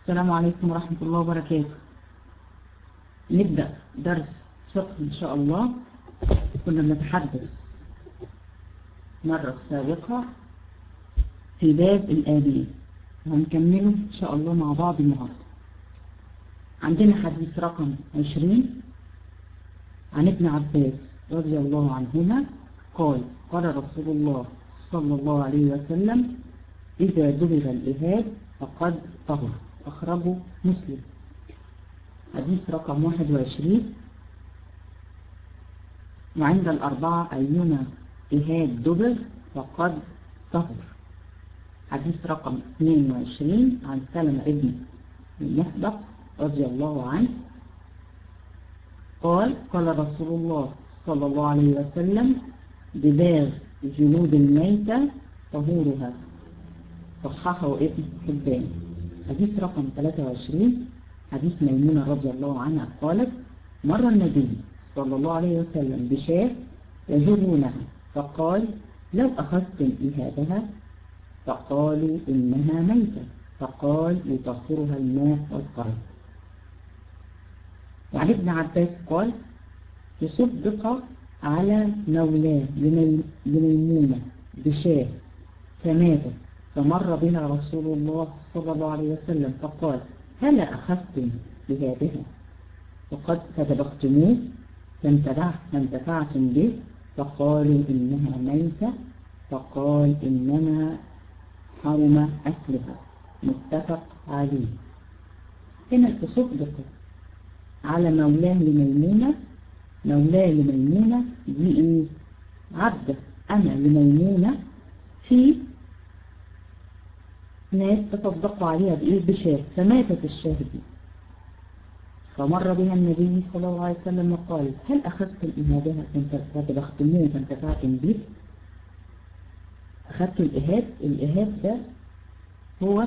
السلام عليكم ورحمة الله وبركاته نبدأ درس فقه إن شاء الله كنا بنتحدث مرة سابقة في باب الآبية وهنكمله إن شاء الله مع بعض النهاردة عندنا حديث رقم 20 عن ابن عباس رضي الله عنهما قال قال رسول الله صلى الله عليه وسلم إذا دبغ الإهاد فقد طهر أخرجه مسلم حديث رقم 21 وعند الأربعة أيما إهاد دبغ فقد طهر حديث رقم 22 عن سلمة ابن المحبق رضي الله عنه قال قال رسول الله صلى الله عليه وسلم دباغ جنود الميتة طهورها صححه ابن حبان حديث رقم 23 حديث ميمونة رضي الله عنها قالت مر النبي صلى الله عليه وسلم بشاة يجرونها فقال لو أخذتم إهابها فقالوا إنها ميتة فقال يطهرها الماء والقرن وعن ابن عباس قال يصدق على مولاه لميمونة بشاه فماتت فمر بها رسول الله صلى الله عليه وسلم فقال هل أخذتم بهذه وقد فدبختموه فانتفعتم به فقالوا إنها ميتة فقال إنما حرم أكلها متفق عليه هنا تصدق على مولاه لميمونة مولاه لميمونة دي ايه عبدة أنا لميمونة في ناس تصدقوا عليها بإيه بشاه فماتت الشاه دي فمر بها النبي صلى الله عليه وسلم وقال هل أخذتم إهابها فدبختموه فانتفعتم به أخذتوا الإهاب الإهاب ده هو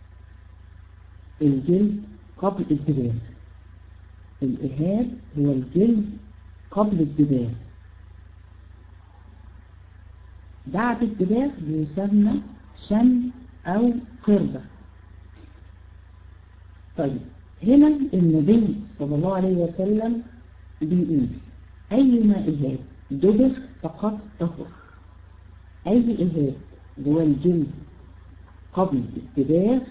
الجلد قبل الدباغ الإهاب هو الجلد قبل الدباغ بعد الدباغ بيسمى شم أو قربة طيب هنا النبي صلى الله عليه وسلم بيقول أيما إهاب دبغ فقط طهر أي إهاب هو الجلد قبل الدباغ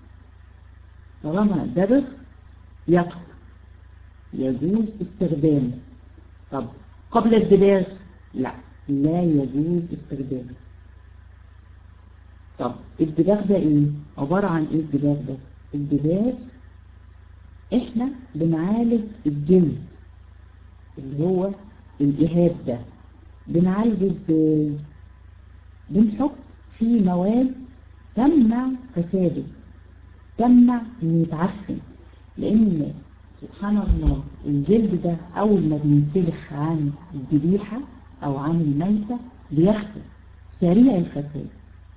طالما دبغ يطهر يجوز استخدامه طب قبل الدباغ لا لا يجوز استخدامه طب الدباغ ده ايه عبارة عن ايه الدباغ ده الدباغ احنا بنعالج الجلد اللي هو الإهاب ده بنعالجه ازاي بنحط فيه مواد تمنع فساده تمنع انه يتعفن لان سبحان الله الجلد ده اول ما بينسلخ عن الذبيحة او عن الميتة بيخسر سريع الفساد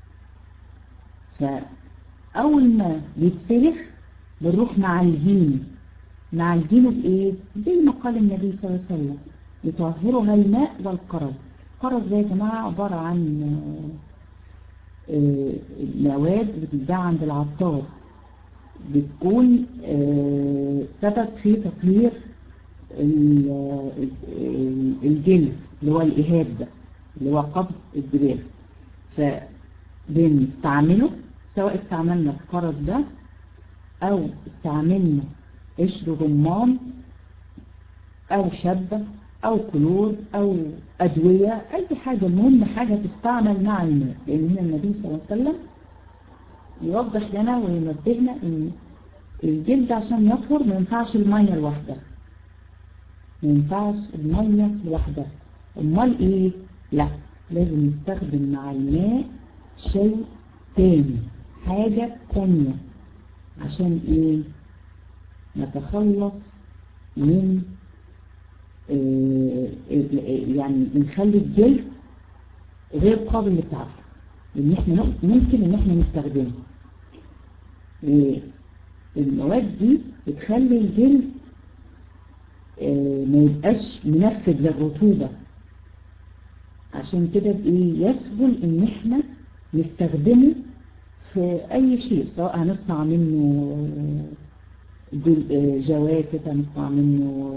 فاول ما بيتسلخ بنروح نعالجينه نعالجينه بايه زي ما قال النبي صلى الله عليه وسلم يطهرها الماء والقرض القرض ده يا جماعة عبارة عن مواد بتتباع عند العطار بتكون سبب في تطهير الجلد اللي هو الإهاب ده اللي هو قبض الدباغ فبنستعمله سواء استعملنا القرض ده أو استعملنا قشر رمان أو شبة أو كلور أو أدوية أي حاجة المهم حاجة تستعمل مع الماء لأن هنا النبي صلى الله عليه وسلم يوضح لنا وينبهنا ان الجلد عشان يطهر ما ينفعش المية لوحدها ما ينفعش المية لوحدها امال ايه لا لازم نستخدم مع الماء شيء تاني حاجة تانية عشان ايه نتخلص من إيه يعني نخلي الجلد غير قابل للتعفن ان احنا ممكن ان احنا نستخدمه المواد دي بتخلي الجلد ما يبقاش منفذ للرطوبة عشان كده بايه يسهل ان احنا نستخدمه في اي شيء سواء هنصنع منه جواكت هنصنع منه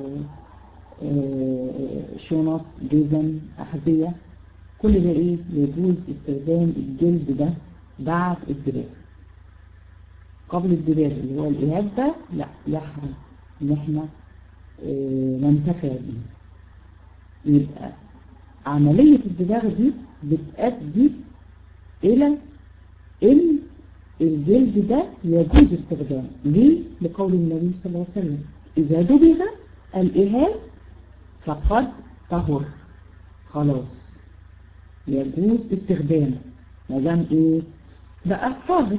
شنط جزم أحذية كل ده ايه يجوز استخدام الجلد ده بعد الدباغ قبل الدباغ اللي هو الإيهاب ده لا يحرم ان احنا اه ننتفع بيه يبقى عملية الدباغ دي بتأدي إلى إن الجلد ده يجوز استخدامه ليه؟ لقول النبي صلى الله عليه وسلم إذا دبغ الإهاب فقد طهر خلاص يجوز استخدامه ما دام إيه؟ بقى طاهر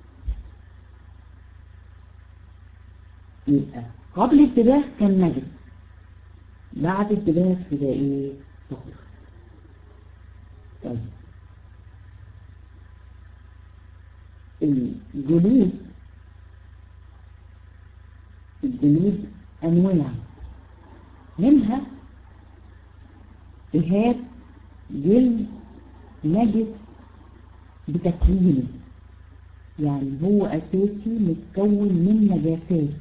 يبقى قبل الدباغ كان نجس بعد الدباغ يبقى إيه؟ طهر طيب الجلود الجلود أنواع منها إهاب جلد نجس بتكوينه يعني هو أساسي متكون من نجاسات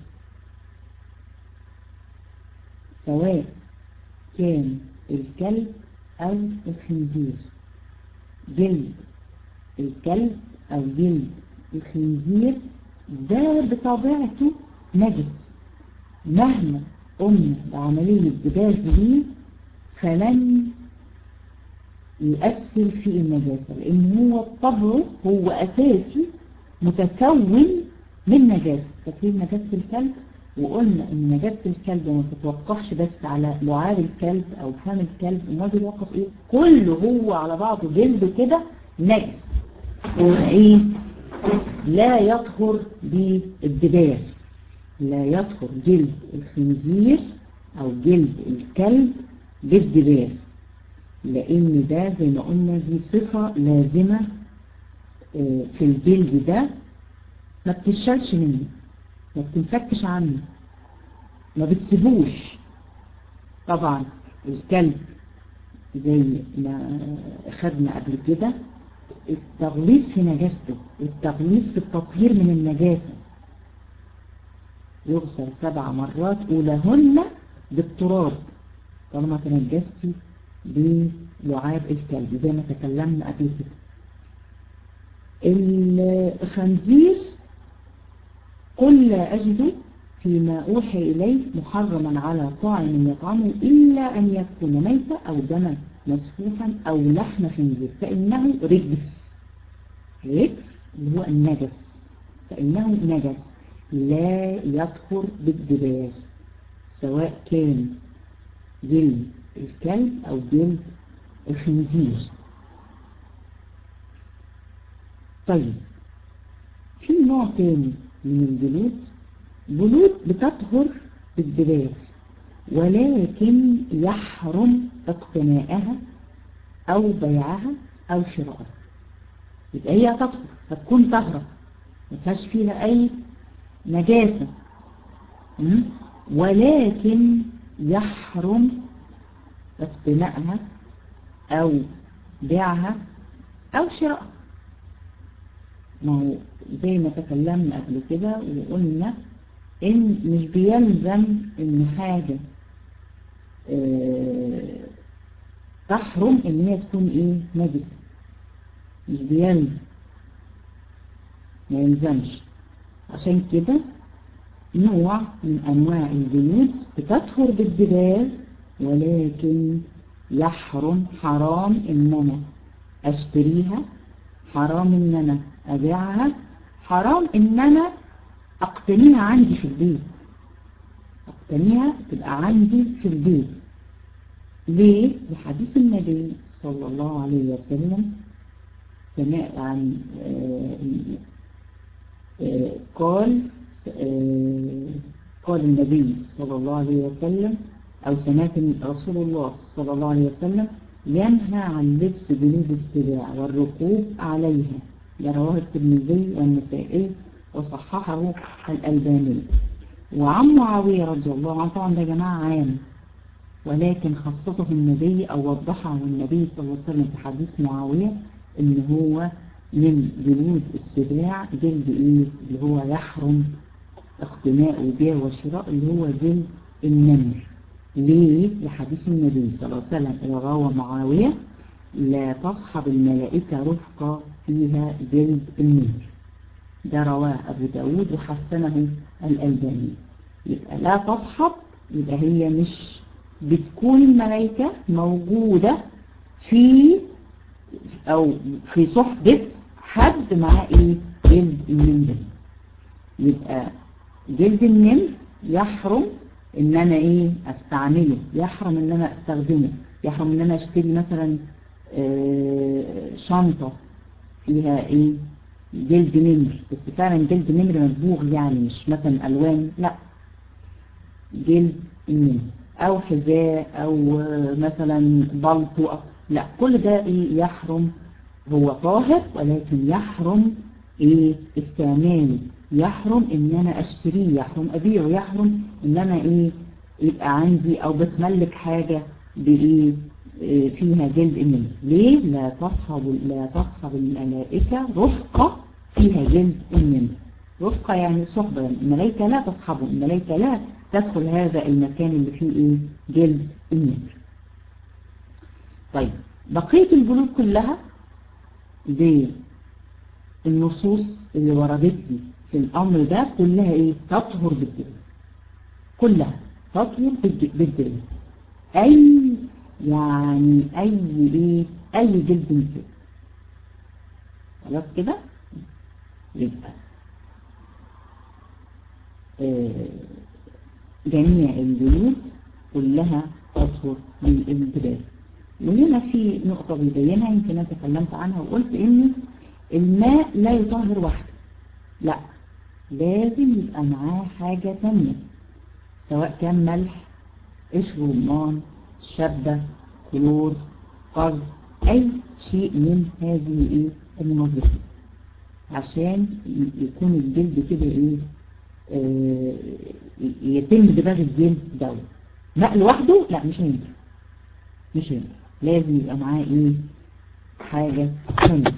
سواء كان الكلب أو الخنزير جلد الكلب أو جلد الخنزير ده بطبيعته نجس مهما قمنا بعملية دباغ ليه فلن يؤثر في النجاسة لأن هو طبعه هو أساسي متكون من نجاسة فاكرين نجاسة الكلب وقلنا ان نجاسة الكلب ما تتوقفش بس على لعاب الكلب او فم الكلب ما بيوقف ايه كله هو على بعضه جلد كده نجس وايه لا يطهر بالدباغ لا يطهر جلد الخنزير او جلد الكلب بالدباغ لان ده زي ما قلنا دي صفة لازمة في الجلد ده ما بتشالش منه ما بتنفكش عنه ما بتسيبوش طبعا الكلب زي ما خدنا قبل كده التغليظ في نجاسته التغليظ في التطهير من النجاسة يغسل سبع مرات أولهن بالتراب طالما تنجستي بلعاب الكلب زي ما تكلمنا قبل كده الخنزير قل لا أجد فيما أوحي إليه محرما على طاعم يطعمه إلا أن يكون ميتا أو دما مسفوحا أو لحم خنزير فإنه رجس رجس اللي هو النجس فإنه نجس لا يطهر بالدباغ سواء كان جلد الكلب أو جلد الخنزير طيب في نوع تاني من الجلود جلود بتطهر بالدباغ ولكن يحرم اقتناءها او بيعها او شراءها يبقى هي تطهر فتكون طهرة ما فيهاش فيها اي نجاسة ولكن يحرم اقتناءها او بيعها او شراءها ما هو زي ما تكلمنا قبل كده وقلنا ان مش بيلزم ان حاجة اه تحرم ان هي تكون ايه نجسة مش بيلزم ما يلزمش عشان كده نوع من انواع الجلود بتطهر بالدباغ ولكن يحرم حرام ان انا اشتريها حرام ان انا ابيعها حرام ان انا اقتنيها عندي في البيت اقتنيها تبقى عندي في البيت ليه لحديث النبي صلى الله عليه وسلم سماء عن آآ آآ قال قال النبي صلى الله عليه وسلم او سمعت رسول الله صلى الله عليه وسلم ينهى عن لبس جلود السباع والركوب عليها ده رواه الترمذي والنسائي وصححه الألباني وعن معاوية رضي الله عنه طبعا ده جماعة عام ولكن خصصه النبي أو وضحه النبي صلى الله عليه وسلم في حديث معاوية إن هو من جلود السباع جلد إيه اللي هو يحرم اقتناء وبيع وشراء اللي هو جلد النمر ليه؟ لحديث النبي صلى الله عليه وسلم إلى روى معاوية لا تصحب الملائكة رفقة فيها جلد النمر ده رواه أبو داود وحسنه الألباني يبقى لا تصحب يبقى هي مش بتكون الملائكة موجودة في أو في صحبة حد مع إيه جلد النمر يبقى جلد النمر يحرم ان انا ايه استعمله يحرم ان انا استخدمه يحرم ان انا اشتري مثلا آه شنطة فيها ايه جلد نمر بس فعلا جلد نمر مدبوغ يعني مش مثلا الوان لا جلد النمر او حذاء او مثلا بلطو لا كل ده ايه يحرم هو طاهر ولكن يحرم ايه استعماله يحرم ان انا اشتريه يحرم ابيعه يحرم ان انا ايه يبقى عندي او بتملك حاجة بايه إيه فيها جلد النمر ليه لا تصحب لا تصحب الملائكة رفقة فيها جلد النمر رفقة يعني صحبة يعني الملائكة لا تصحبه الملائكة لا تدخل هذا المكان اللي فيه ايه جلد النمر طيب بقية البنود كلها دي النصوص اللي وردت لي في الأمر ده كلها إيه تطهر بالدين كلها تطهر بالدين أي يعني أي إيه أي جلد مثل خلاص كده يبقى آه جميع الجلود كلها تطهر بالانتباه وهنا في نقطة بيبينها يمكن أنا تكلمت عنها وقلت إن الماء لا يطهر وحده لا لازم يبقى معاه حاجة تانية سواء كان ملح قشر رمان شبة كلور قرض أي شيء من هذه إيه المنظفين عشان يكون الجلد كده إيه آه يتم دباغ الجلد دوت ماء لوحده لا مش هينفع مش هينفع لازم يبقى معاه إيه حاجة تانية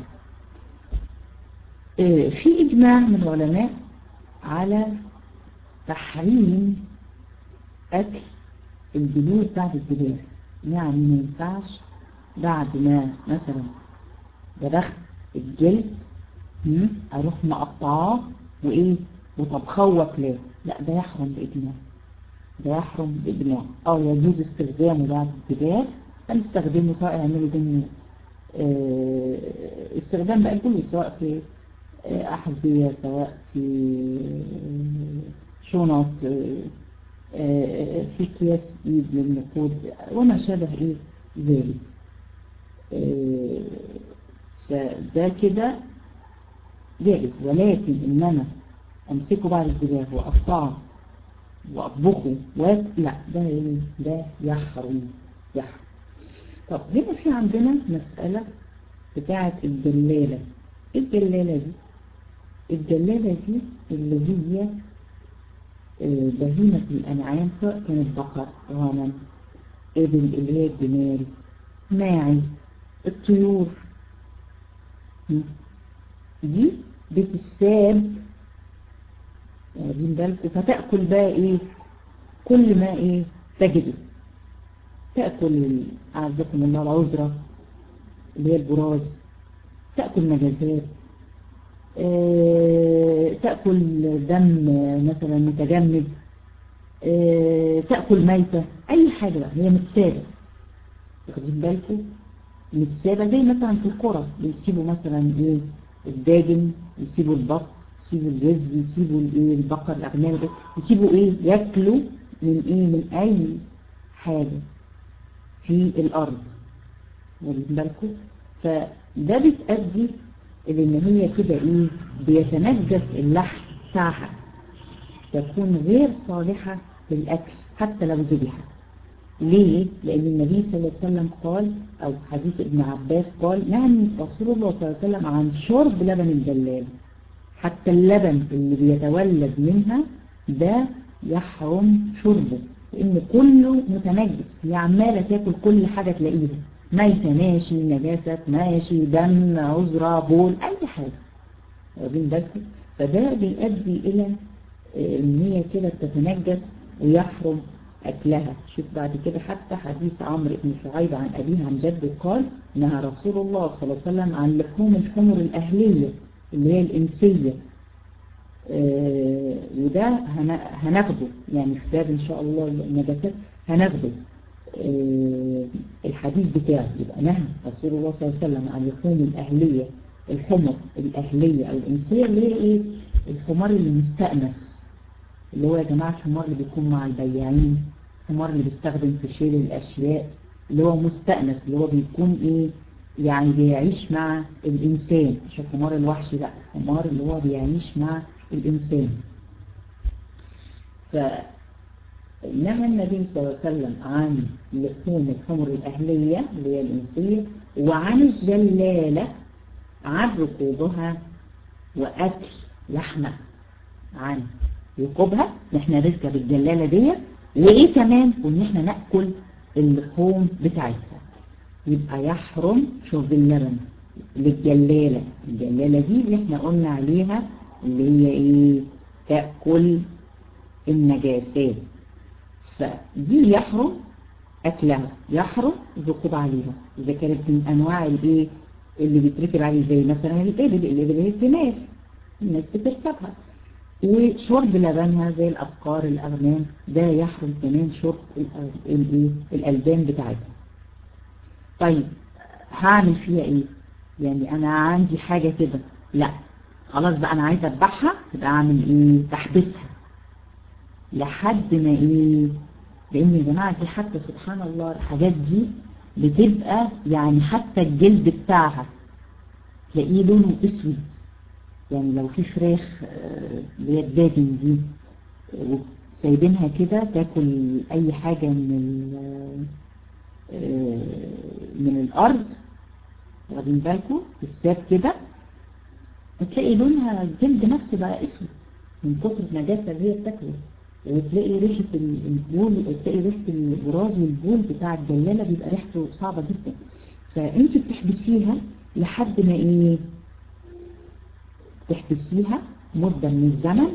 آه في إجماع من العلماء على تحريم أكل الجلود بعد الدباغ يعني ما ينفعش بعد ما مثلا دبخت الجلد أروح مقطعاه وإيه وطبخوه لا لا ده يحرم بإجماع ده يحرم بإجماع أو يجوز استخدامه بعد الدباغ هنستخدمه سواء يعملوا بينه اه استخدام بقى كله سواء في أحذية سواء في شنط في اكياس ايد للنقود وما شابه ايه ذلك فده كده جائز ولكن ان انا امسكه بعد الدباغ واقطعه واطبخه لا ده ده يحرم يحرم طب هنا في عندنا مسألة بتاعة الجلالة الجلالة دي الجلالة دي اللي هي بهيمة الأنعام سواء كانت بقر غنم إبل اللي هي الجمال ماعز الطيور دي بتساب واخدين بالكم فتأكل بقى إيه كل ما إيه تجده تأكل أعزكم الله العذرة اللي هي البراز تأكل نجازات أه تأكل دم مثلا متجمد أه تأكل ميتة أي حاجة بقى هي متسابة واخدين بالكم متسابة زي مثلا في القرى بيسيبوا مثلا ايه الداجن يسيبوا البط يسيبوا الرز يسيبوا الايه البقر الأغنام يسيبوا ايه ياكلوا من ايه من أي حاجة في الأرض واخدين بالكم فده بتأدي ان هي كده ايه بيتنجس اللحم بتاعها تكون غير صالحة للأكل حتى لو ذبحت ليه؟ لأن النبي صلى الله عليه وسلم قال أو حديث ابن عباس قال نهى رسول الله صلى الله عليه وسلم عن شرب لبن الجلال حتى اللبن اللي بيتولد منها ده يحرم شربه لأن كله متنجس هي عمالة تاكل كل حاجة تلاقيها ميتة ماشي نجاسة ماشي دم عذرة بول أي حاجة واخدين بالكم فده بيؤدي إلى ان هي كده تتنجس ويحرم أكلها شوف بعد كده حتى حديث عمرو بن شعيب عن أبيه عن جده قال نهى رسول الله صلى الله عليه وسلم عن لحوم الحمر الأهلية اللي هي الإنسية آه وده هناخده يعني في باب إن شاء الله النجاسات هناخده آه الحديث بتاعه يبقى نهى رسول الله صلى الله عليه وسلم عن لحوم الأهلية الحمر الأهلية أو الإنسية اللي هي إيه الحمار اللي مستأنس اللي هو يا جماعة الحمار اللي بيكون مع البياعين الحمار اللي بيستخدم في شيل الأشياء اللي هو مستأنس اللي هو بيكون إيه يعني بيعيش مع الإنسان مش الحمار الوحشي لا الحمار اللي هو بيعيش مع الإنسان فنهى النبي صلى الله عليه وسلم عن لحوم الحمر الأهلية اللي هي الإنسية وعن الجلالة عن ركوبها وأكل لحمة عن ركوبها ان احنا نركب الجلالة دي وايه كمان وان احنا نأكل اللحوم بتاعتها يبقى يحرم شرب اللبن للجلالة الجلالة دي اللي احنا قلنا عليها اللي هي ايه تأكل النجاسات فدي يحرم أكلها يحرم الركوب عليها إذا كانت من أنواع الايه اللي بيتركب عليه زي مثلا الإبل الإبل هي الثمار الناس بتركبها وشرب لبنها زي الأبقار الأغنام ده يحرم كمان شرب الألبان بتاعتها طيب هعمل فيها ايه يعني انا عندي حاجة كده لا خلاص بقى انا عايزة اذبحها يبقى اعمل ايه بحبسها لحد ما ايه لان يا جماعة دي حتى سبحان الله الحاجات دي بتبقى يعني حتى الجلد بتاعها تلاقيه لونه اسود يعني لو في فراخ اللي هي الداجن دي سايبينها كده تاكل اي حاجة من من الارض واخدين بالكم الساب كده وتلاقي لونها الجلد نفسه بقى اسود من كتر النجاسة اللي هي بتاكله وتلاقي ريحة البول وتلاقي ريحة البراز والبول بتاع الجلالة بيبقى ريحته صعبة جدا فانت بتحبسيها لحد ما ايه تحبسيها مدة من الزمن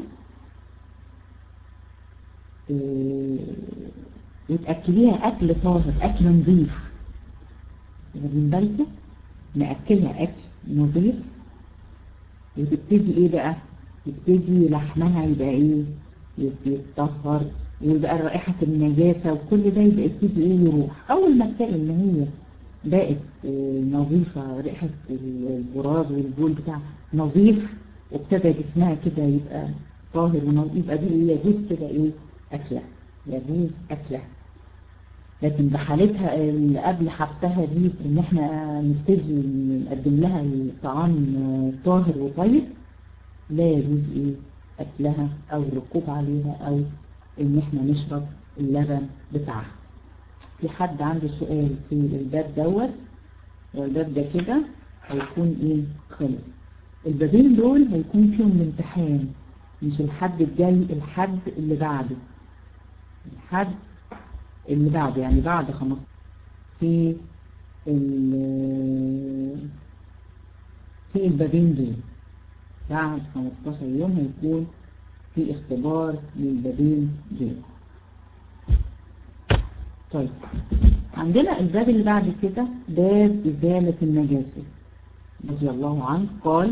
إيه وتأكليها أكل طاهر أكل نظيف واخدين بالكم نأكلها أكل نظيف وتبتدي إيه بقى تبتدي لحمها يبقى إيه يتطهر ويبقى رائحة النجاسة وكل ده يبقى يبتدي إيه يروح أول ما تلاقي إن هي بقت نظيفة ريحة البراز والبول بتاع نظيف وابتدى جسمها كده يبقى طاهر ونظيف يبقى دي يجوز كده إيه أكلها يجوز أكلها لكن بحالتها اللي قبل حبسها دي ان احنا نبتدي نقدم لها الطعام طاهر وطيب لا يجوز ايه اكلها او الركوب عليها او ان احنا نشرب اللبن بتاعها في حد عنده سؤال في الباب دوت والباب ده كده هيكون ايه خلص البابين دول هيكون فيهم الامتحان مش الحد الجاي الحد اللي بعده الحد اللي بعده يعني بعد خمس في في البابين دول بعد 15 يوم هيكون في اختبار للبابين دول طيب عندنا الباب اللي بعد كده باب إزالة النجاسة رضي الله عنه قال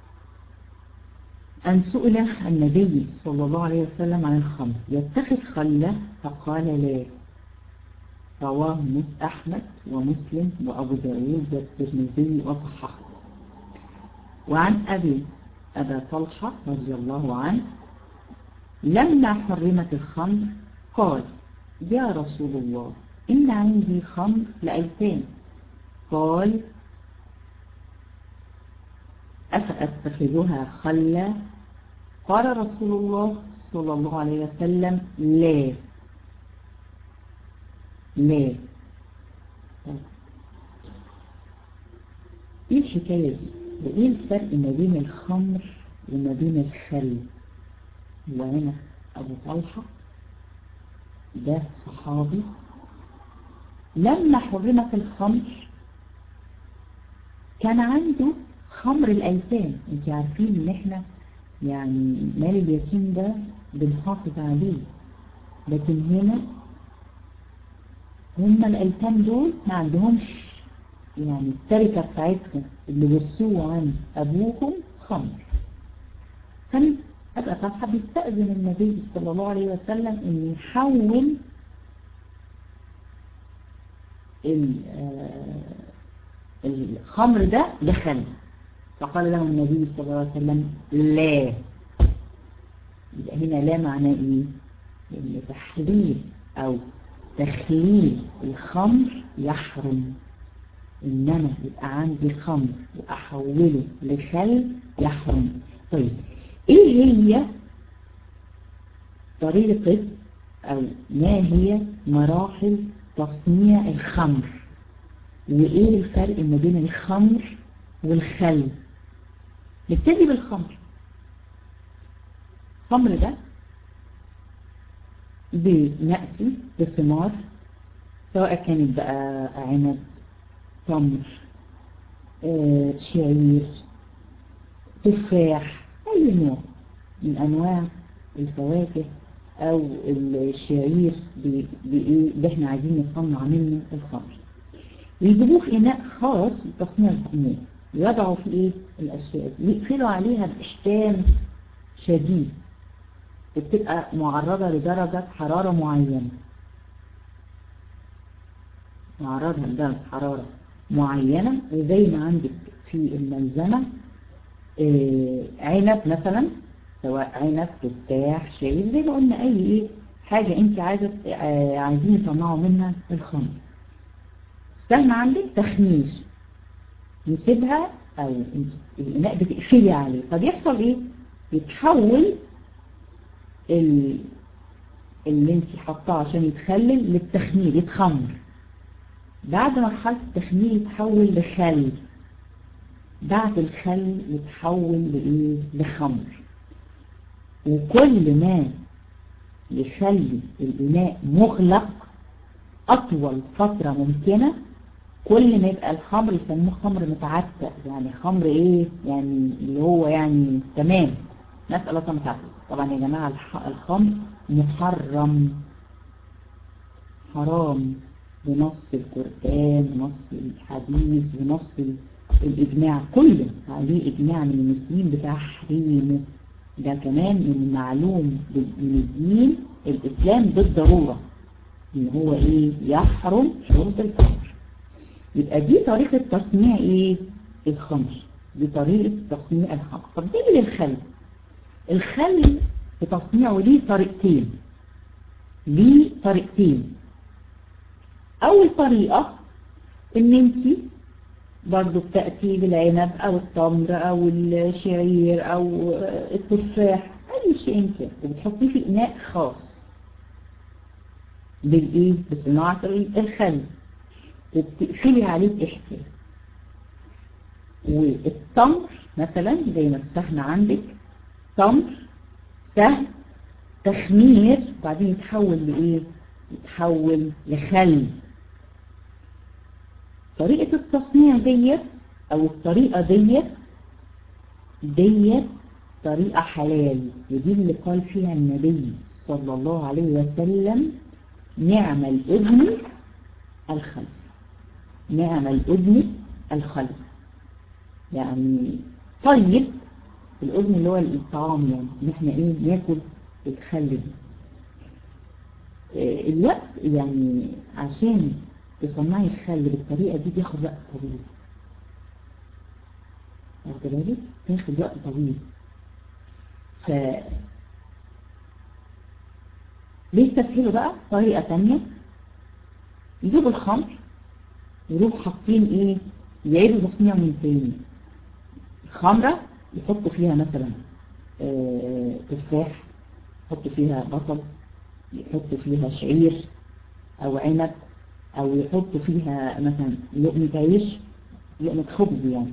أن سئل النبي صلى الله عليه وسلم عن الخمر يتخذ خلة فقال لا رواه مس أحمد ومسلم وأبو داود والترمذي وصححه وعن أبي أبا طلحة رضي الله عنه لما حرمت الخمر قال يا رسول الله إن عندي خمر لأيتام قال أفأتخذها خلا قال رسول الله صلى الله عليه وسلم لا لا ايه الحكاية دي وايه الفرق ما بين الخمر وما بين الخل وهنا ابو طلحة ده صحابي لما حرمت الخمر كان عنده خمر الايتام انت عارفين ان احنا يعني مال اليتيم ده بنحافظ عليه لكن هنا هم الأيتام دول ما عندهمش يعني التركة بتاعتهم اللي وصوه عن أبوهم خمر كان أبقى طلحة بيستأذن النبي صلى الله عليه وسلم أن يحول الخمر ده لخل فقال له النبي صلى الله عليه وسلم لا يبقى هنا لا معناه ايه ان تحليل او تخليل الخمر يحرم ان انا يبقى عندي خمر واحوله لخل يحرم طيب ايه هي طريقة او ما هي مراحل تصنيع الخمر وايه الفرق ما بين الخمر والخل نبتدي بالخمر الخمر ده بنأتي بثمار سواء كانت بقى عنب تمر آه، شعير تفاح أي نوع من أنواع الفواكه أو الشعير بإيه اللي احنا عايزين نصنع منه الخمر ويجيبوه في إناء خاص لتصنيع الخمور ويضعوا في إيه الأشياء دي ويقفلوا عليها بإشتام شديد وبتبقى معرضة لدرجة حرارة معينة معرضة لدرجة حرارة معينة وزي ما عندك في الملزمة آه عنب مثلا سواء عنب تفاح شعير زي ما قلنا اي ايه حاجة انت عايزة آه عايزين يصنعوا منها الخمر السهم عندك تخمير نسيبها او الاناء بتقفلي عليه فبيحصل ايه يتحول اللي انت حطاه عشان يتخلل للتخمير يتخمر بعد مرحلة التخمير يتحول لخل بعد الخل يتحول لإيه؟ لخمر وكل ما يخلي الإناء مغلق أطول فترة ممكنة كل ما يبقى الخمر يسموه خمر متعتق يعني خمر إيه يعني اللي هو يعني تمام نسأل الله سبحانه وتعالى طبعا يا جماعة الخمر محرم حرام بنص القرآن بنص الحديث بنص الإجماع كله عليه إجماع من المسلمين بتحريمه ده كمان من معلوم من الدين الإسلام بالضرورة إن هو إيه يحرم شرب الخمر يبقى دي طريقة تصنيع إيه الخمر دي طريقة تصنيع الخمر طب دي للخل الخل في تصنيعه ليه طريقتين ليه طريقتين اول طريقة ان انت برضو بتأتي بالعنب او التمر او الشعير او التفاح اي شيء انت وبتحطيه في اناء خاص بالايه بصناعة الخل وبتقفلي عليه باحتياط والتمر مثلا زي ما السهم عندك تمر سهم تخمير بعدين يتحول لإيه يتحول لخل طريقة التصنيع ديت أو الطريقة ديت ديت طريقة حلال ودي اللي قال فيها النبي صلى الله عليه وسلم نعم الابن الخل نعم الابن الخل يعني طيب الأذن اللي هو الطعام يعني ان احنا ايه ناكل الخل دي الوقت يعني عشان تصنعي الخل بالطريقة دي بياخد وقت طويل واخد بالك بياخد وقت طويل ف بيستسهلوا بقى طريقة تانية يجيبوا الخمر يروحوا حاطين ايه يعيدوا تصنيعه من تاني الخمرة يحطوا فيها مثلا تفاح يحطوا فيها بصل يحطوا فيها شعير او عنب او يحطوا فيها مثلا لقمة عيش لقمة خبز يعني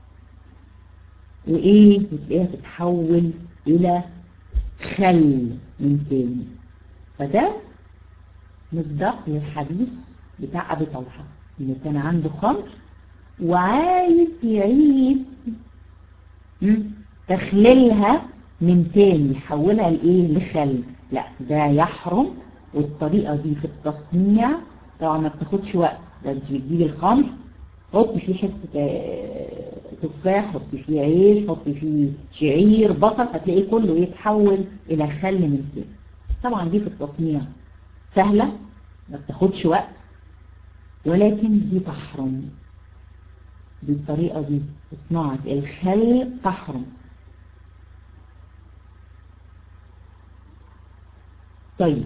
وايه وتلاقيها تتحول الى خل من تاني فده مصداق للحديث بتاع ابي طلحه انه كان عنده خمر وعايز يعيد تخليلها من تاني يحولها لإيه لخل لا ده يحرم والطريقة دي في التصنيع طبعا ما بتاخدش وقت ده انت بتجيبي الخمر حطي فيه حتة تفاح حطي فيه عيش حطي فيه شعير بصل هتلاقيه كله يتحول إلى خل من تاني طبعا دي في التصنيع سهلة ما بتاخدش وقت ولكن دي تحرم دي الطريقة دي صناعة الخل تحرم طيب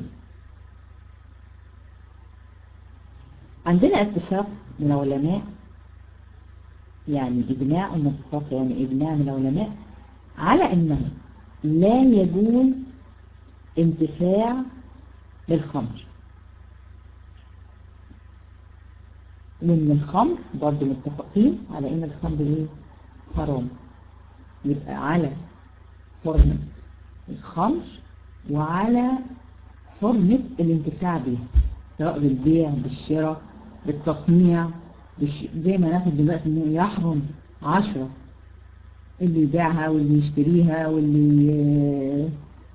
عندنا اتفاق من العلماء يعني إجماع ومتفق يعني إجماع من العلماء على أنه لا يجوز انتفاع بالخمر ومن الخمر برضه متفقين على ان الخمر ايه حرام يبقى على حرمة الخمر وعلى حرمة الانتفاع بها سواء بالبيع بالشراء بالتصنيع بالش... زي ما ناخد دلوقتي انه يحرم عشرة اللي يبيعها واللي يشتريها واللي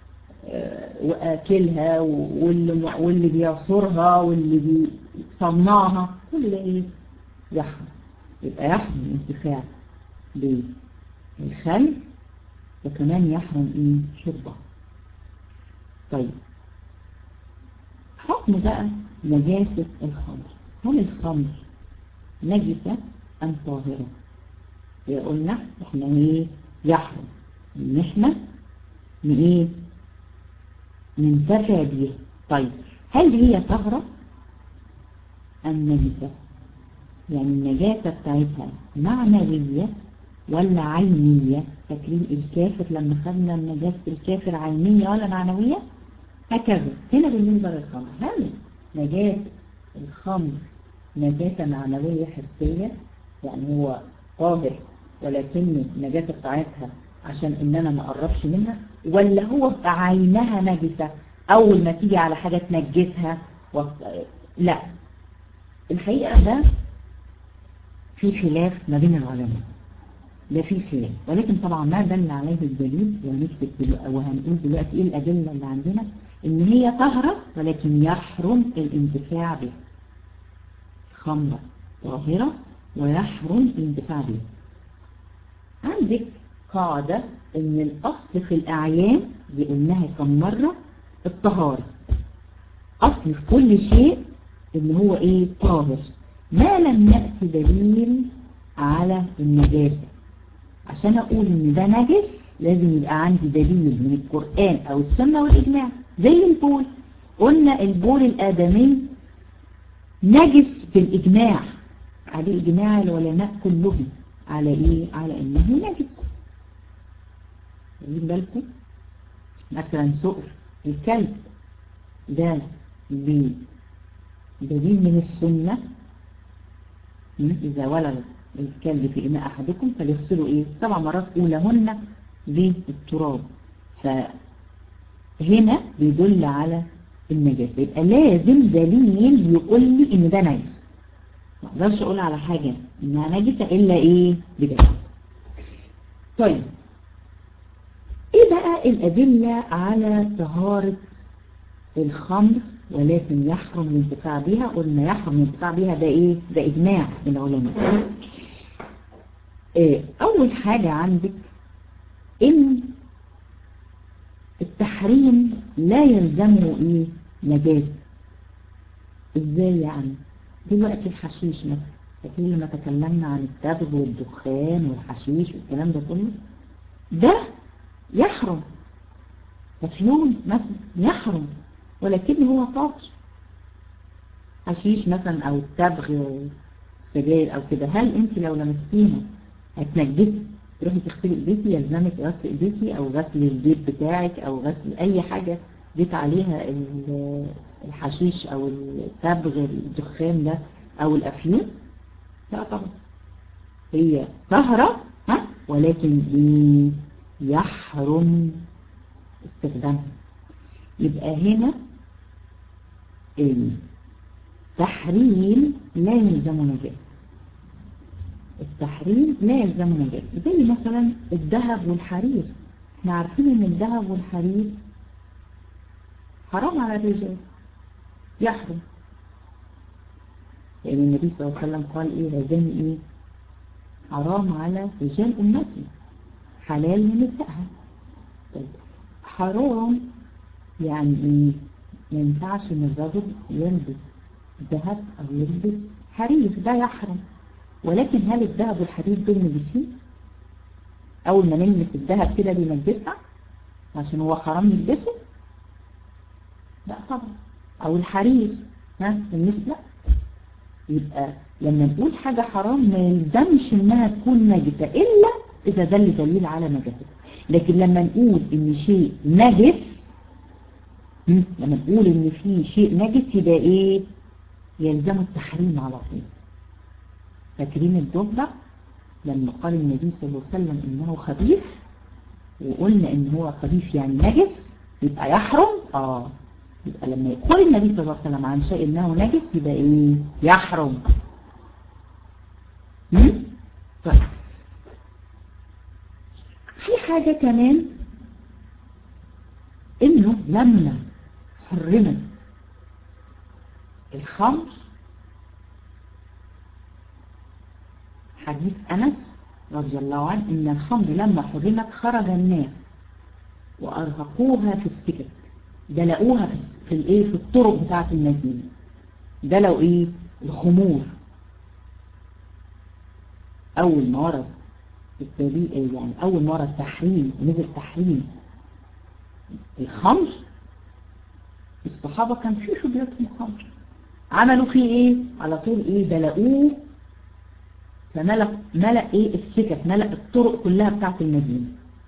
واكلها واللي واللي بيعصرها واللي بيصنعها كل ده ايه يحرم يبقى يحرم الانتفاع بالخل وكمان يحرم ايه شربها طيب حكم بقى نجاسة الخمر هل الخمر نجسة ام طاهرة قلنا احنا ايه يحرم ان احنا ايه ننتفع بيها طيب هل هي طهرة أم نجسة يعني النجاسة بتاعتها معنوية ولا عينية فاكرين الكافر لما خدنا النجاسة الكافر عينية ولا معنوية هكذا هنا بالنسبة للخمر هل نجاسة الخمر نجاسة معنوية حسية يعني هو طاهر ولكن النجاسة بتاعتها عشان ان انا ما اقربش منها ولا هو بعينها نجسة اول ما تيجي على حاجة تنجسها و... لا الحقيقة ده في خلاف ما بين العلماء ده في خلاف ولكن طبعا ما دل عليه الدليل وهنكتب وهنقول دلوقتي ايه الادلة اللي عندنا ان هي طهرة ولكن يحرم الانتفاع بها خمرة طاهرة ويحرم الانتفاع بها عندك قاعدة ان الاصل في الاعيان دي قلناها كم مرة الطهارة اصل في كل شيء ان هو ايه طاهر ما لم يأتي دليل على النجاسة عشان اقول ان ده نجس لازم يبقى عندي دليل من القرآن او السنة والاجماع زي البول قلنا البول الادمي نجس بالاجماع عليه اجماع العلماء كلهم على ايه على انه نجس واخدين بالكم مثلا سؤر الكلب ده بدليل من السنة إذا ولد الكلب في إناء أحدكم فليغسلوا إيه سبع مرات أولهن بالتراب فهنا بيدل على النجاسة يبقى لازم دليل يقول لي إن ده نجس ما اقدرش أقول على حاجة إنها نجسة إلا إيه بدليل طيب ايه بقى الادلة على طهارة الخمر ولكن يحرم الانتفاع بها قلنا يحرم الانتفاع بها ده ايه ده اجماع من العلماء إيه اول حاجة عندك ان التحريم لا يلزمه ايه نجاسة ازاي يعني دلوقتي الحشيش مثلا فاكرين لما تكلمنا عن التبغ والدخان والحشيش والكلام ده كله ده يحرم مفيون مثلا يحرم ولكن هو طاهر حشيش مثلا او التبغ السجاير او كده هل انت لو لمستيها هتنجسي تروحي تغسلي ايديكي يلزمك غسل ايديكي او غسل البيت بتاعك او غسل اي حاجة جيت عليها الحشيش او التبغ الدخان ده او الافيون لا طبعا هي طهرة ها ولكن ايه يحرم استخدامها يبقى هنا التحريم لا يلزم نجاسة التحريم لا يلزم نجاسة زي مثلا الذهب والحرير احنا عارفين ان الذهب والحرير حرام على الرجال يحرم لأن النبي صلى الله عليه وسلم قال إيه هذان إيه حرام على رجال أمتي حلال من نسائها طيب حرام يعني إيه ما ينفعش إن الرجل يلبس ذهب أو يلبس حرير ده يحرم ولكن هل الذهب والحرير دول نجسين أول ما نلمس الذهب كده بينجسنا عشان هو حرام يلبسه لا طبعا أو الحرير ها بالنسبة يبقى لما نقول حاجة حرام ما يلزمش انها تكون نجسة الا اذا دل دليل على نجستها لكن لما نقول ان شيء نجس لما نقول ان في شيء نجس يبقى ايه يلزم التحريم على طول فاكرين الضفدع لما قال النبي صلى الله عليه وسلم انه خبيث وقلنا ان هو خبيث يعني نجس يبقى يحرم اه يبقى لما يقول النبي صلى الله عليه وسلم عن شيء انه نجس يبقى ايه يحرم طيب في حاجة كمان انه لما حرمت الخمر حديث انس رضي الله عنه ان الخمر لما حرمت خرج الناس وارهقوها في السكك دلقوها في, في الايه في الطرق بتاعه المدينه دلقوا ايه الخمور اول ما ورد التبيئة يعني اول ما ورد تحريم نزل تحريم الخمر الصحابة كان في بيوتهم خمر عملوا فيه ايه على طول ايه دلقوه فملأ ملأ ايه السكك ملأ الطرق كلها بتاعه المدينة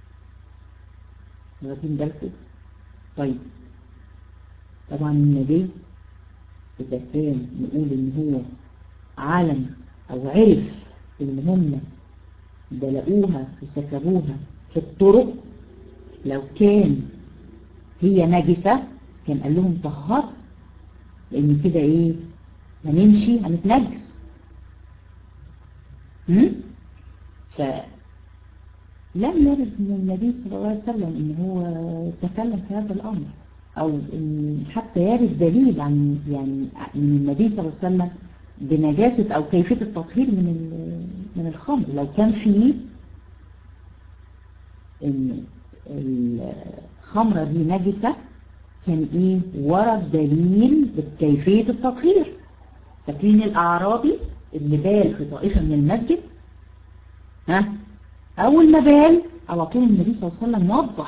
واخدين بالكم طيب طبعا النبي إذا كان نقول إن هو علم أو عرف إن هم دلقوها وسكبوها في الطرق لو كان هي نجسة كان قال لهم طهر لأن كده إيه هنمشي هنتنجس ف لم يرد من النبي صلى الله عليه وسلم إن هو تكلم في هذا الأمر أو إن حتى يرد دليل عن يعني من النبي صلى الله عليه وسلم بنجاسة أو كيفية التطهير من من الخمر لو كان فيه إن الخمرة دي نجسة كان إيه ورد دليل بكيفية التطهير فاكرين الأعرابي اللي بال في طائفة من المسجد ها أول ما بال على طول النبي صلى الله عليه وسلم وضح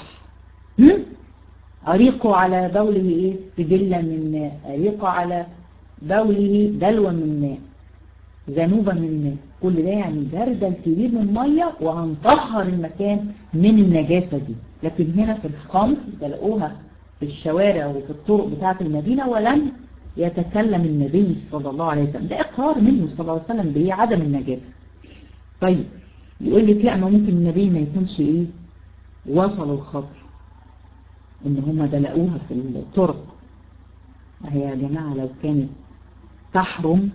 أريقوا على بوله إيه سجلة من ماء أريقوا على بوله دلوة من ماء ذنوبة من ماء كل ده يعني جردل كبير من مية وهنطهر المكان من النجاسة دي لكن هنا في الخمر تلاقوها في الشوارع وفي الطرق بتاعة المدينة ولم يتكلم النبي صلى الله عليه وسلم ده إقرار منه صلى الله عليه وسلم بإيه عدم النجاسة طيب يقول لك لا ما ممكن النبي ما يكونش إيه وصلوا الخبر ان هم دلقوها في الطرق هي يا جماعة لو كانت تحرم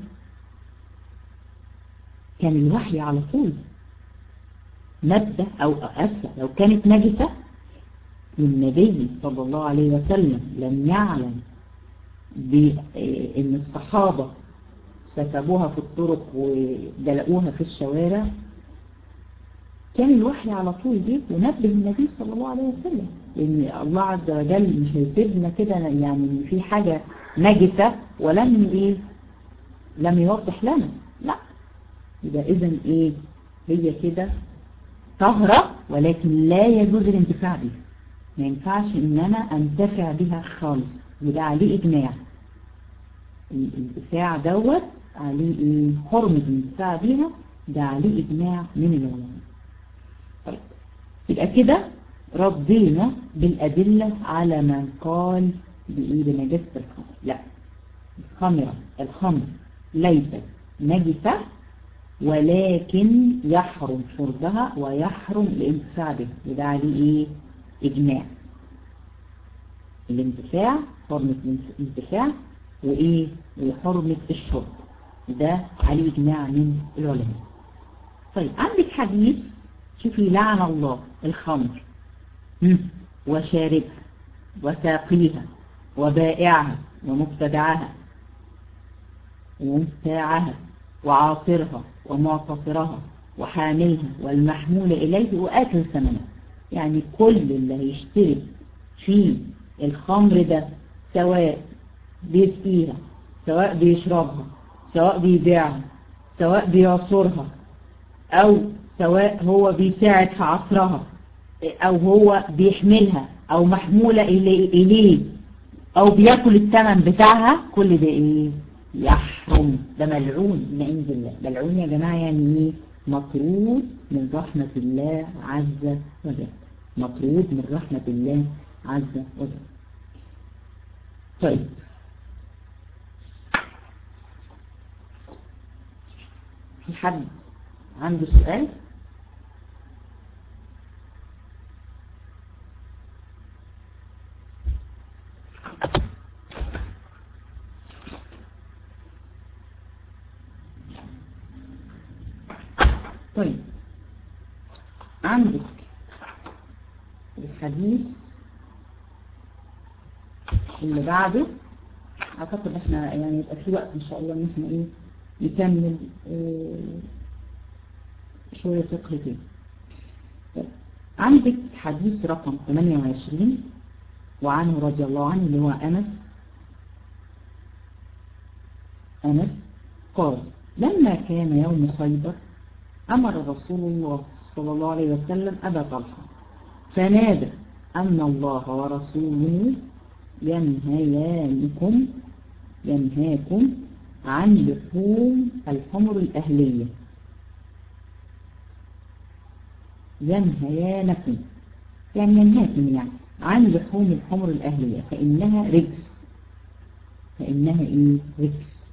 كان الوحي على طول نبدأ او اسفة لو كانت نجسة النبي صلى الله عليه وسلم لم يعلم بان الصحابة سكبوها في الطرق ودلقوها في الشوارع كان الوحي على طول جه ونبه النبي صلى الله عليه وسلم لأن الله عز وجل مش هيسيبنا كده يعني في حاجة نجسة ولم إيه لم يوضح لنا لا يبقى إذا إيه هي كده طهرة ولكن لا يجوز الانتفاع بها ما ينفعش إن أنا أنتفع بها خالص يبقى عليه إجماع الانتفاع دوت عليه إيه حرمة الانتفاع بها ده عليه إجماع من العلماء طيب يبقى كده ردينا بالأدلة على من قال بإيه بنجاسة الخمر لا الخمرة الخمر ليست نجسة ولكن يحرم شربها ويحرم الانتفاع بها يبقى عليه ايه اجماع الانتفاع حرمة الانتفاع وايه وحرمة الشرب ده عليه اجماع من العلماء طيب عندك حديث شوفي لعن الله الخمر وشاربها وساقيها وبائعها ومبتدعها ومبتاعها وعاصرها ومعتصرها وحاملها والمحمول إليه وآكل ثمنها يعني كل اللي هيشترك في الخمر ده سواء بيسقيها سواء بيشربها سواء بيبيعها سواء بيعصرها أو سواء هو بيساعد في عصرها أو هو بيحملها أو محمولة إليه أو بياكل الثمن بتاعها كل ده إيه يحرم ده ملعون من عند الله ملعون يا جماعة يعني إيه مطرود من رحمة الله عز وجل مطرود من رحمة الله عز وجل طيب في حد عنده سؤال طيب عندك الحديث اللي بعده اعتقد احنا يعني يبقى في وقت ان شاء الله ان احنا ايه نكمل اه شوية فقه تاني طيب. عندك حديث رقم 28 وعنه رضي الله عنه اللي هو أنس أنس قال لما كان يوم خيبر أمر رسول الله صلى الله عليه وسلم أبا طلحة فنادى أن الله ورسوله ينهيانكم ينهاكم عن لحوم الحمر الأهلية ينهيانكم يعني ينهاكم يعني عن لحوم الحمر الأهلية فإنها رجس فإنها إيه رجس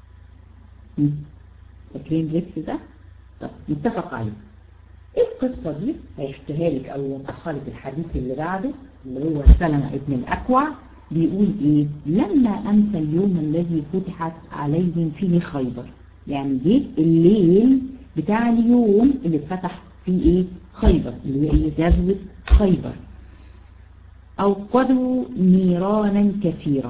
فاكرين رجس ده طب متفق عليه ايه القصة دي هيحكيها لك او يوضحها لك الحديث اللي بعده اللي هو سلمة ابن الأكوع بيقول ايه لما امسى اليوم الذي فتحت عليهم فيه خيبر يعني جه الليل بتاع اليوم اللي اتفتح فيه ايه خيبر اللي هي ايه غزوة خيبر أوقدوا نيرانا كثيرة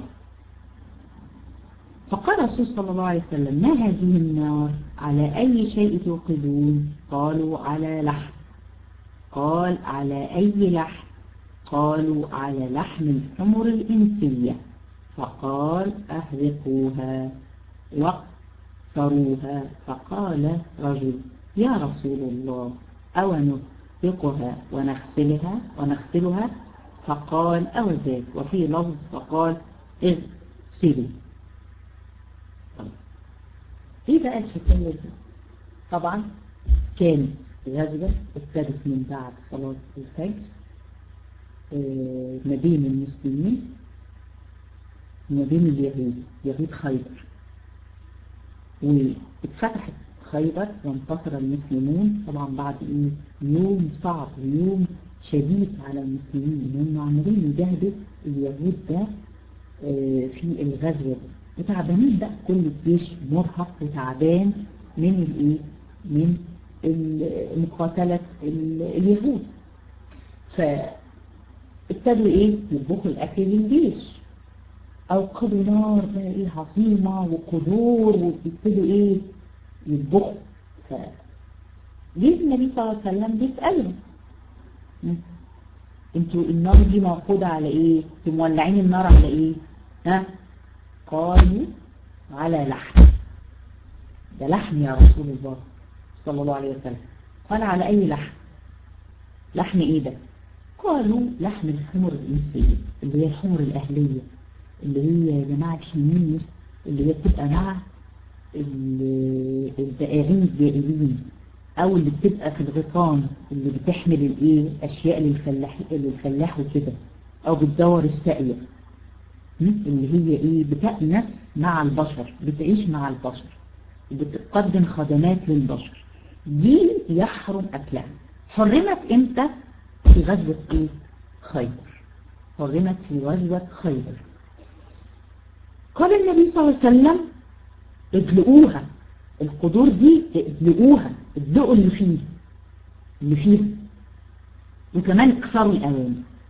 فقال رسول صلى الله عليه وسلم ما هذه النار على أي شيء توقدون قالوا على لحم قال على أي لحم قالوا على لحم الحمر الإنسية فقال أهرقوها واقصروها فقال رجل يا رسول الله أو نهرقها ونغسلها ونغسلها فقال أو ذاك وفي لفظ فقال اغسلوا ايه بقى الحكاية دي طبعا كانت غزوة ابتدت من بعد صلاة الفجر ما بين المسلمين وما بين اليهود يهود خيبر واتفتحت خيبر وانتصر المسلمون طبعا بعد ايه يوم صعب يوم شديد على المسلمين ان هم عمالين يجاهدوا اليهود ده في الغزوة دي وتعبانين بقى كل الجيش مرهق وتعبان من الايه من مقاتلة اليهود فابتدوا ايه يطبخوا الاكل للجيش اوقدوا نار بقى ايه عظيمة وقدور وابتدوا ايه يطبخوا ف جه النبي صلى الله عليه وسلم بيسألهم انتوا النار دي موقودة على ايه انتوا مولعين النار على ايه ها قالوا على لحم ده لحم يا رسول الله صلى الله عليه وسلم قال على أي لحم لحم إيه ده قالوا لحم الحمر الإنسية اللي هي الحمر الأهلية اللي هي يا جماعة الحمير اللي هي بتبقى مع البائعين الجائلين أو اللي بتبقى في الغطام اللي بتحمل الإيه أشياء للفلاح للفلاح وكده أو بتدور الساقية اللي هي ايه بتأنس مع البشر بتعيش مع البشر بتقدم خدمات للبشر دي يحرم أكلها حرمت امتى في غزوة ايه خيبر حرمت في غزوة خيبر قال النبي صلى الله عليه وسلم ادلقوها القدور دي ادلقوها ادلقوا اللي فيه اللي فيها وكمان اكسروا الأواني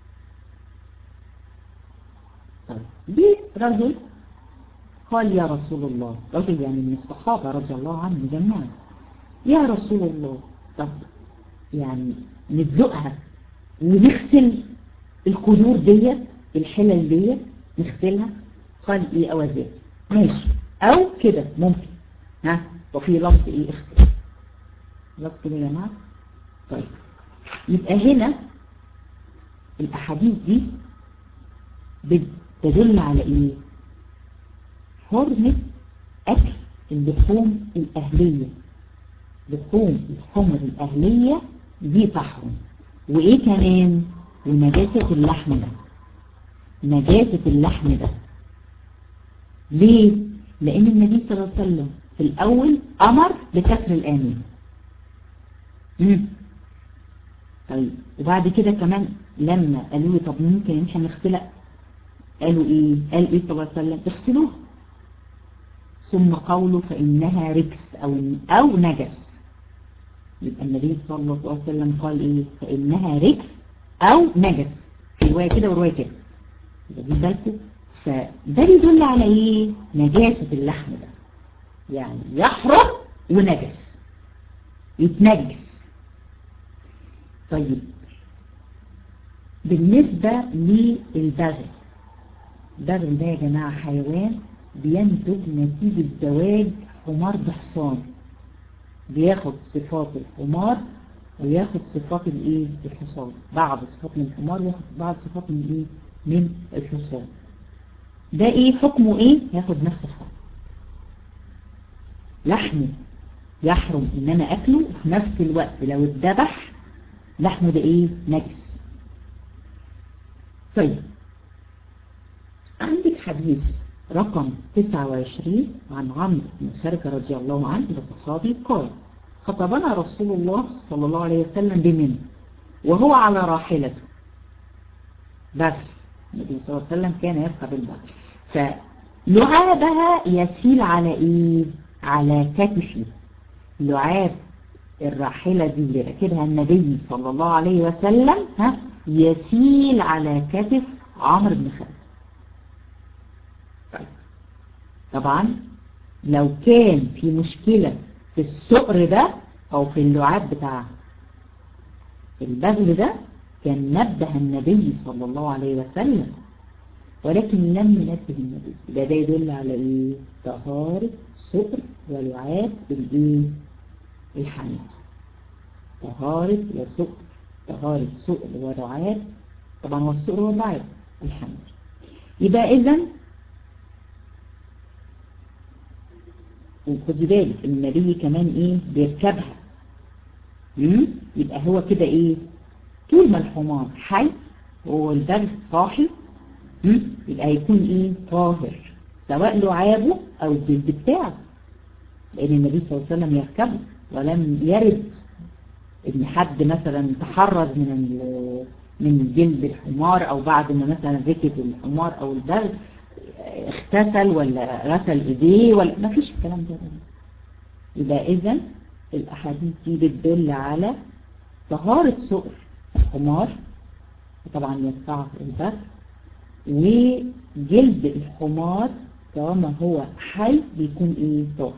طيب دي رجل قال يا رسول الله رجل يعني من الصحابة رضي الله عنهم جميعا يا رسول الله طب يعني ندلقها ونغسل القدور ديت الحلل ديت نغسلها قال ايه اوازات ماشي او كده ممكن ها وفي لفظ ايه اغسل خلاص كده يا جماعه طيب يبقى هنا الاحاديث دي بتدل على ايه حرمة اكل اللحوم الاهلية لحوم الحمر الاهلية دي تحرم وايه كمان ونجاسة اللحم ده نجاسة اللحم ده ليه لان النبي صلى الله عليه وسلم في الاول امر بكسر الانين امم طيب وبعد كده كمان لما قالوا له طب ممكن احنا نغسلها قالوا ايه قال ايه صلى الله عليه وسلم اغسلوها ثم قوله فانها ركس او او نجس يبقى النبي صلى الله عليه وسلم قال ايه فانها ركس او نجس في روايه كده وروايه كده يبقى دي بالكم فده بيدل على ايه نجاسه اللحم ده يعني يحرم ونجس يتنجس طيب بالنسبة للبغل البغل ده يا جماعة حيوان بينتج نتيجة زواج حمار بحصان بياخد صفات الحمار وياخد صفات الايه الحصان بعض صفات من الحمار وياخد بعض صفات من الايه من الحصان ده ايه حكمه ايه ياخد نفس الحكم لحمه يحرم ان انا اكله وفي نفس الوقت لو اتذبح لحمه ده ايه نجس طيب عندك حديث رقم 29 عن عمرو بن خارجة رضي الله عنه وصحابي قال خطبنا رسول الله صلى الله عليه وسلم بمن وهو على راحلته بغل النبي صلى الله عليه وسلم كان يركب البغل فلعابها يسيل على ايه على كتفه لعاب الراحلة دي اللي ركبها النبي صلى الله عليه وسلم ها يسيل على كتف عمرو بن خالد طيب طبعا لو كان في مشكلة في السؤر ده او في اللعاب بتاع البغل ده كان نبه النبي صلى الله عليه وسلم ولكن لم ينبه النبي يبقى ده يدل على ايه طهارة سؤر ولعاب الايه الحميد طهارة وسؤر طهارة سؤر ولعاب طبعا هو السؤر واللعاب الحميد يبقى اذا وخدي بالك النبي كمان ايه بيركبها مم؟ يبقى هو كده ايه طول ما الحمار حي والبغل صاحي مم؟ يبقى هيكون ايه طاهر سواء لعابه او الجلد بتاعه لان النبي صلى الله عليه وسلم يركبه ولم يرد ان حد مثلا تحرز من من جلد الحمار او بعد ما مثلا ركب الحمار او البغل اغتسل ولا غسل ايديه ولا ما فيش الكلام ده يبقى اذا الاحاديث دي بتدل على طهارة سؤر الحمار وطبعا يدفعه البغل وجلد الحمار طالما هو حي بيكون ايه طاهر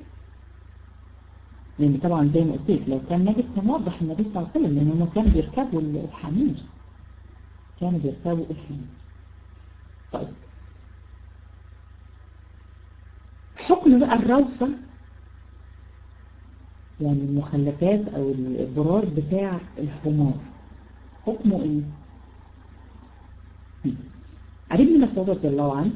لان طبعا زي ما قلت لك لو كان نجس كان وضح النبي صلى الله عليه وسلم لان هم كانوا بيركبوا الحمير كانوا بيركبوا الحمير طيب حكم بقى الروثة يعني المخلفات او البراز بتاع الحمار حكمه ايه علي بن مسعود رضي الله عنه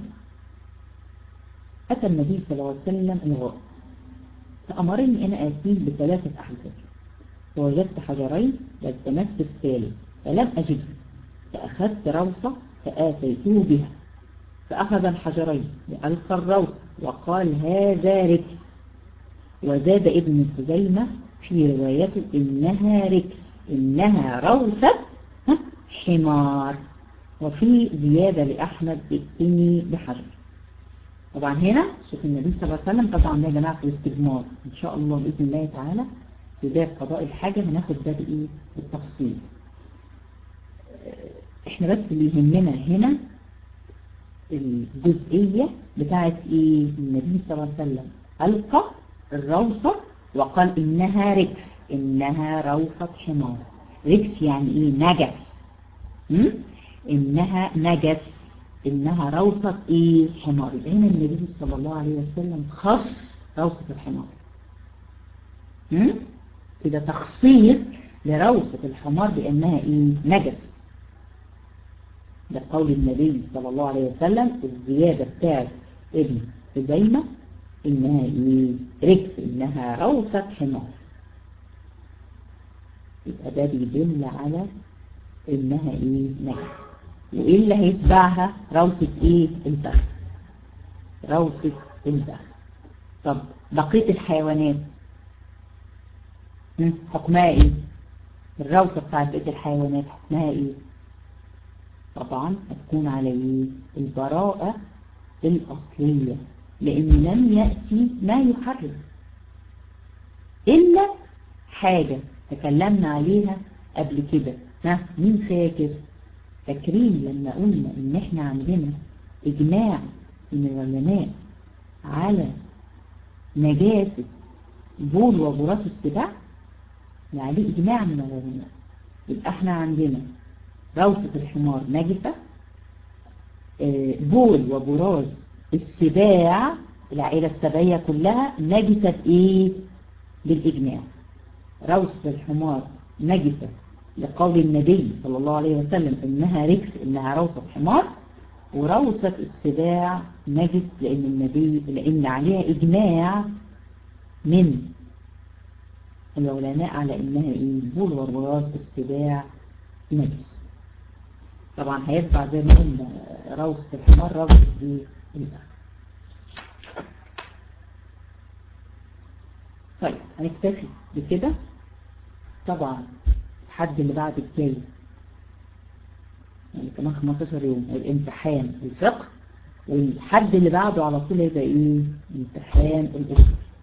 أتى النبي صلى الله عليه وسلم الغائط فأمرني أنا آتيه بثلاثة أحجار فوجدت حجرين والتمست الثالث فلم أجده فأخذت روصة فآتيته بها فأخذ الحجرين وألقى الروصة وقال هذا ركس وزاد ابن خزيمة في روايته إنها ركس إنها روثة حمار وفي زيادة لأحمد ائتني بحجر طبعا هنا شوف النبي صلى الله عليه وسلم طبعا يا جماعة في الاستجمار إن شاء الله بإذن الله تعالى في باب قضاء الحاجة هناخد ده بإيه بالتفصيل احنا بس اللي يهمنا هنا الجزئية بتاعت ايه النبي صلى الله عليه وسلم ألقى الروصة وقال إنها ركس إنها روصة حمار ركس يعني ايه نجس م? إنها نجس إنها روصة ايه حمار هنا النبي صلى الله عليه وسلم خص روصة الحمار م? كده تخصيص لروصة الحمار بأنها ايه نجس ده قول النبي صلى الله عليه وسلم الزيادة بتاعت ابن خزيمة انها ايه ركس انها روثة حمار يبقى ده بيدل على انها ايه نجس وايه اللي هيتبعها روثة ايه البخ روثة البخ طب بقية الحيوانات حكمها ايه الروثة بتاعت بقية الحيوانات حكمها ايه طبعا هتكون عليه البراءة الأصلية لأن لم يأتي ما يحرم إلا حاجة تكلمنا عليها قبل كده ها مين فاكر فاكرين لما قلنا إن إحنا عندنا إجماع من العلماء على نجاسة بول وبراس السباع عليه إجماع من العلماء يبقى إحنا عندنا روثة الحمار نجفة بول وبراز السباع العائلة السبعية كلها نجسة ايه بالإجماع روثة الحمار نجسة لقول النبي صلى الله عليه وسلم انها ركس انها روثة حمار وروثة السباع نجس لان النبي لان عليها اجماع من العلماء على انها ايه بول وبراز السباع نجس طبعا هيتبع زي ما قلنا روثة الحمار روثة ايه البخت طيب هنكتفي بكده طبعا الحد اللي بعد الجاي يعني كمان 15 يوم الامتحان الفقه والحد اللي بعده على طول هيبقى ايه امتحان الاسره